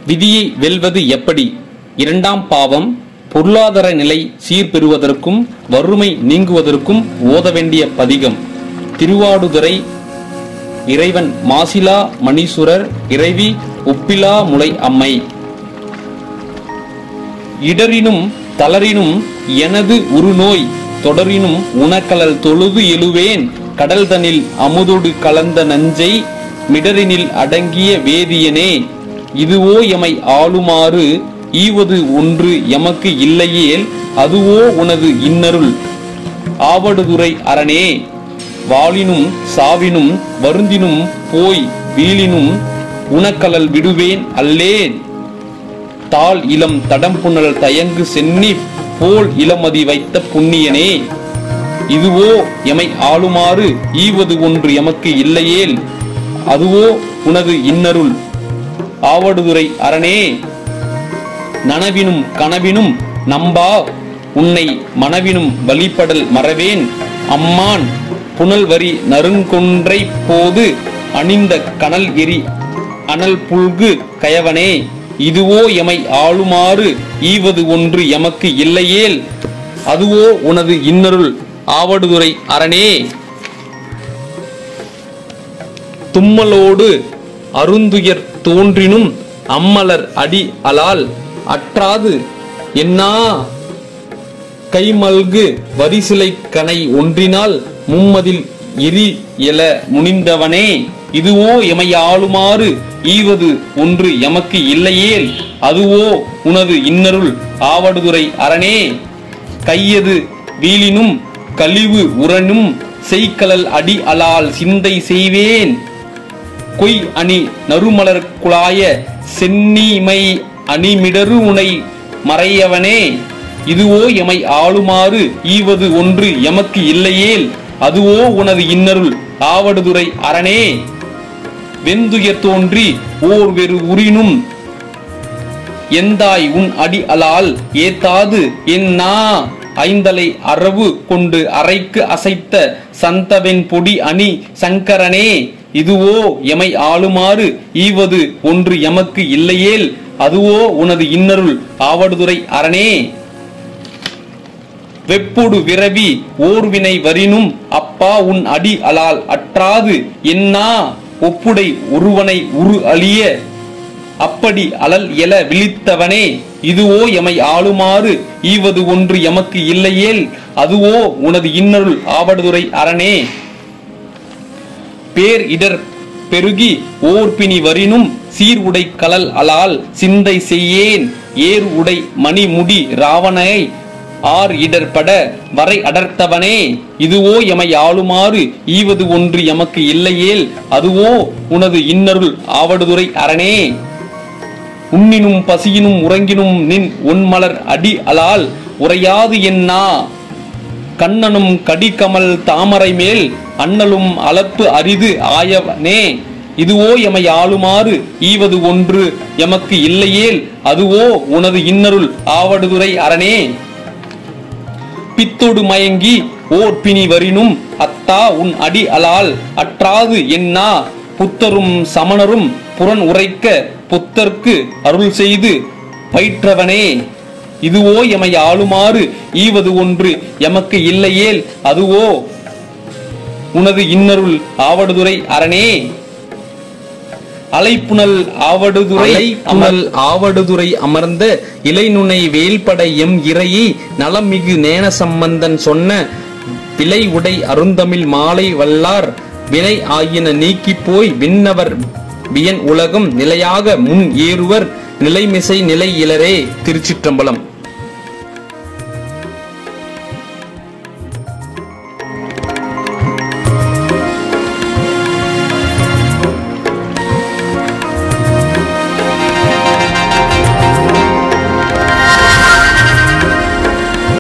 விதியை வெல்வது எப்படி இரண்டாம் பாவம் பொருளாதார நிலை சீர்பெறுவதற்கும் வறுமை நீங்குவதற்கும் ஓத வேண்டிய பதிகம் திருவாடுதுறை இறைவன் மாசிலா மணீசுரர் இறைவி ஒப்பிலா முளை அம்மை இடரினும் தளரினும் எனது உருநோய் தொடரினும் உனக்கலல் தொழுது எழுவேன் கடல்தனில் அமுதொடு கலந்த நஞ்சை மிடரினில் அடங்கிய வேதியனே இதுவோ எமை ஆளுமாறு ஈவது ஒன்று எமக்கு இல்லையேல் அதுவோ உனது இன்னருள் ஆவடுதுறை அரணே வாளினும் சாவினும் வருந்தினும் போய் வீழினும் உனக்கலல் விடுவேன் அல்லேன் தாள் இளம் தடம்புணல் தயங்கு சென்னி போல் இளமதி வைத்த புண்ணியனே இதுவோ எமை ஆளுமாறு ஈவது ஒன்று எமக்கு இல்லையேல் அதுவோ உனது இன்னருள் ஆவடுதுறை அரணே நனவினும் கனவினும் நம்பா உன்னை மனவினும் வழிபடல் மறவேன் அம்மான் புனல் வரி நறுங்கொன்றை போது அணிந்த கனல் எரி அனல் புல்கு கயவனே இதுவோ எமை ஆளுமாறு ஈவது ஒன்று எமக்கு இல்லையேல் அதுவோ உனது இன்னருள் ஆவடுதுறை அரணே தும்மலோடு அருந்துயர் தோன்றினும் அம்மலர் அடி அலால் அற்றாது என்னா கைமல்கு வரிசிலை கனை ஒன்றினால் மும்மதில் எரி எல முனிந்தவனே இதுவோ எமை ஆளுமாறு ஈவது ஒன்று எமக்கு இல்லையேல் அதுவோ உனது இன்னருள் ஆவடுதுறை அரணே கையது வீழினும் கழிவு உரனும் செய்கலல் அடி அலால் சிந்தை செய்வேன் கொய் அணி நறுமலர் குழாய சென்னிமை அணிமிடரு உனை மறையவனே இதுவோ எமை ஆளுமாறு ஈவது ஒன்று எமக்கு இல்லையேல் அதுவோ உனது இன்னருள் ஆவடுதுறை அரணே வெந்துயர் தோன்றி ஓர் வெறு உரினும் எந்தாய் உன் அடி அலால் ஏத்தாது என்னா ஐந்தலை அரவு கொண்டு அரைக்கு அசைத்த சந்தவென் பொடி அணி சங்கரனே இதுவோ எமை ஆளுமாறு ஈவது ஒன்று எமக்கு இல்லையேல் அதுவோ உனது இன்னருள் ஆவடுதுறை அரணே வெப்பொடு விரவி ஓர்வினை வரினும் அப்பா உன் அடி அலால் அற்றாது என்னா ஒப்புடை ஒருவனை உரு அழிய அப்படி அலல் எல விழித்தவனே இதுவோ எமை ஆளுமாறு ஈவது ஒன்று எமக்கு இல்லையேல் அதுவோ உனது இன்னருள் ஆவடுதுறை அரணே பேர் இடர் பெருகி ஓர்பினி வரினும் சீர் உடை கலல் அலால் சிந்தை செய்யேன் ஏர் உடை மணிமுடி ராவணை ஆர் இடர் பட வரை அடர்த்தவனே இதுவோ எமை ஆளுமாறு ஈவது ஒன்று எமக்கு இல்லையேல் அதுவோ உனது இன்னருள் ஆவடுதுறை அரணே உண்ணினும் பசியினும் உறங்கினும் நின் ஒன்மலர் அடி அலால் உரையாது என்னா கண்ணனும் கடிகமல் தாமரை மேல் அண்ணலும் அளப்பு அரிது ஆயவனே இதுவோ எமை ஆளுமாறு ஈவது ஒன்று எமக்கு இல்லையேல் அதுவோ உனது இன்னருள் ஆவடுதுறை அரணே பித்தொடு மயங்கி ஓர் பிணி வரினும் அத்தா உன் அடி அலால் அற்றாது என்னா புத்தரும் சமணரும் புறன் உரைக்க புத்தர்க்கு அருள் செய்து பயிற்றவனே இதுவோ எமை ஆளுமாறு ஈவது ஒன்று எமக்கு இல்லையேல் அதுவோ உனது இன்னருள் ஆவடுதுறை அரணே அலைப்புணல் ஆவடுதுறை அமல் ஆவடுதுறை அமர்ந்த இலைநுனை வேல்பட எம் இறையை நலமிகு நேன சம்பந்தன் சொன்ன விலை உடை அருந்தமிழ் மாலை வல்லார் வினை ஆயின நீக்கிப் போய் விண்ணவர் வியன் உலகம் நிலையாக முன் ஏறுவர் நிலைமிசை நிலை இலரே திருச்சிற்றம்பலம்